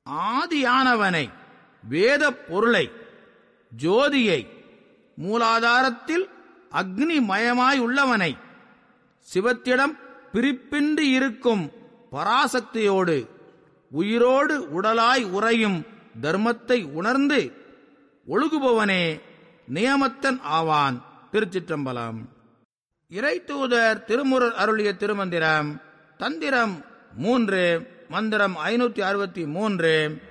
ஆதியானவனை வேத பொருளை ஜோதியை மூலாதாரத்தில் அக்னிமயமாய் உள்ளவனை சிவத்திடம் பிரிப்பின்றி இருக்கும் பராசக்தியோடு உயிரோடு உடலாய் உறையும் தர்மத்தை உணர்ந்து ஒழுகுபவனே நியமத்தன் ஆவான் திருச்சிற்றம்பலம் இறைத்தூதர் திருமுறர் அருளிய திருமந்திரம் தந்திரம் மூன்று மந்திரம் ஐநூத்தி அறுபத்தி மூன்று